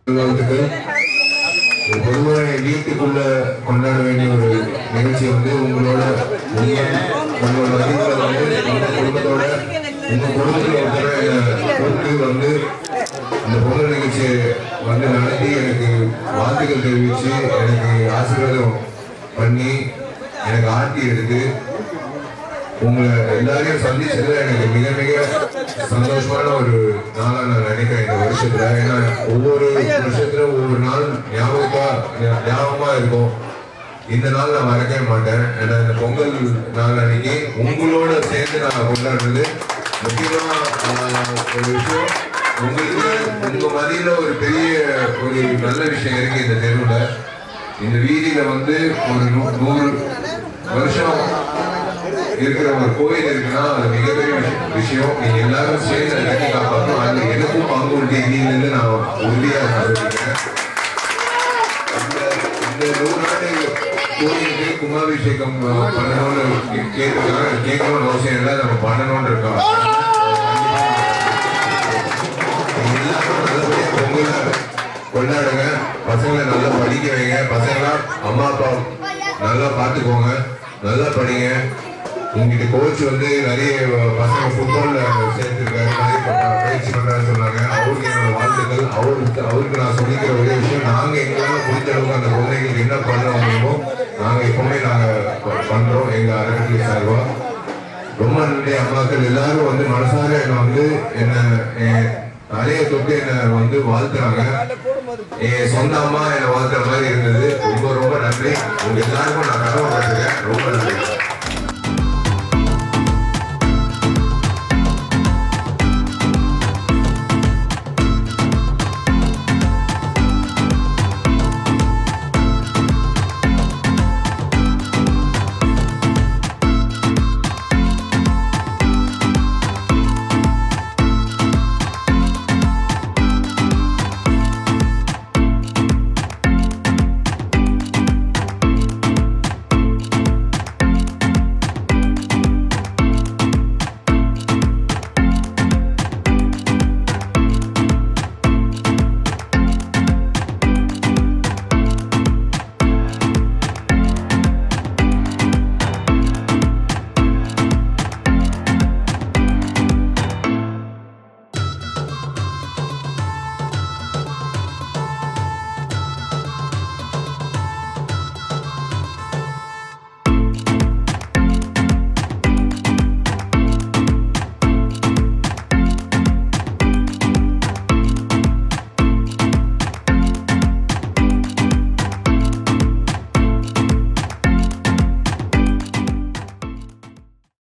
நல்வாழ்த்துக்கள் ஒரு பொதுவாக வீட்டுக்குள்ள கொண்டாட வேண்டிய ஒரு நிகழ்ச்சி வந்து உங்களோட உங்க உங்களோட மதிப்புல வந்து உங்க குடும்பத்தோட உங்க குடும்பத்துல ஒருத்தர கூப்பிட்டு வந்து அந்த பொங்கல் நிகழ்ச்சியை வந்து நடத்தி எனக்கு வாழ்த்துக்கள் தெரிவிச்சு எனக்கு ஆசீர்வாதம் பண்ணி எனக்கு ஆட்டி எடுத்து உங்களை எல்லாரையும் சந்திச்சதுல எனக்கு மிக மிக சந்தோஷமான ஒரு நாளா நான் நினைக்கிறேன் இந்த வருஷத்துல ஏன்னா ஒவ்வொரு வருஷத்துல ஒவ்வொரு நாள் ஞாபகமா ஞாபகமா இருக்கும் இந்த நாள் நான் மறக்கவே மாட்டேன் ஏன்னா இந்த பொங்கல் நாள் அன்னைக்கு உங்களோட சேர்ந்து நான் கொண்டாடுறது முக்கியமா ஆஹ், ஒரு விஷயம் உங்களுக்கு உங்க மதியில ஒரு பெரிய ஒரு நல்ல விஷயம் இருக்கு இந்த தெருவுல இந்த வீதியில வந்து ஒரு நூ- நூறு வருஷம் இருக்கிற ஒரு கோயில் இருக்குன்னா அது மிகப்பெரிய விஷயம். விஷயம் நீங்க எல்லாரும் சேர்ந்து அதை கட்டி காப்பாற்றணும் அதுல எனக்கும் பங்கு உண்டு இன்னிலிருந்து நான் உறுதியா நான் சொல்லிக்கிறேன் இந்த இந்த நூறு நாடு கோயிலுக்கு கும்பாபிஷேகம் அஹ், பண்ணணும்னு கே- கேட்டிருக்காங்க கேட்கணும்னு அவசியம் இல்லை நம்ம பண்ணணும்னு இருக்கோம் நீங்க எல்லாரும் நல்லபடியா பொங்கலை கொண்டாடுங்க பசங்களை நல்லா படிக்க வைங்க பசங்களா அம்மா அப்பா நல்லா பார்த்துக்கோங்க நல்லா படிங்க இங்கிட்ட கோச் வந்து நிறைய பசங்க ஃபுட்பால்ல சேர்த்துருக்காரு நிறைய ப- பயிற்சி பண்றாருன்னு சொன்னாங்க அவருக்கு என்னோட வாழ்த்துக்கள் அவருக்கு அவருக்கு நான் சொல்லிக்கிற ஒரே விஷயம் நாங்க எங்களால முடிஞ்ச அளவுக்கு அந்த குழந்தைங்களுக்கு என்ன பண்ண முடியுமோ நாங்க எப்பவுமே நாங்க ப- பண்றோம் எங்க அறக்கட்டளை சார்பா ரொம்ப நன்றி அம்மாக்கள் எல்லாரும் வந்து மனசார என்ன வந்து என்ன என் தலையை தொட்டு என்ன வந்து வாழ்த்துறாங்க என் சொந்த அம்மா என்னை வாழ்த்துற மாதிரி இருந்தது ரொம்ப ரொம்ப நன்றி உங்க எல்லாருக்கும் நான் கடமைப்பட்டிருக்கேன் ரொம்ப நன்றி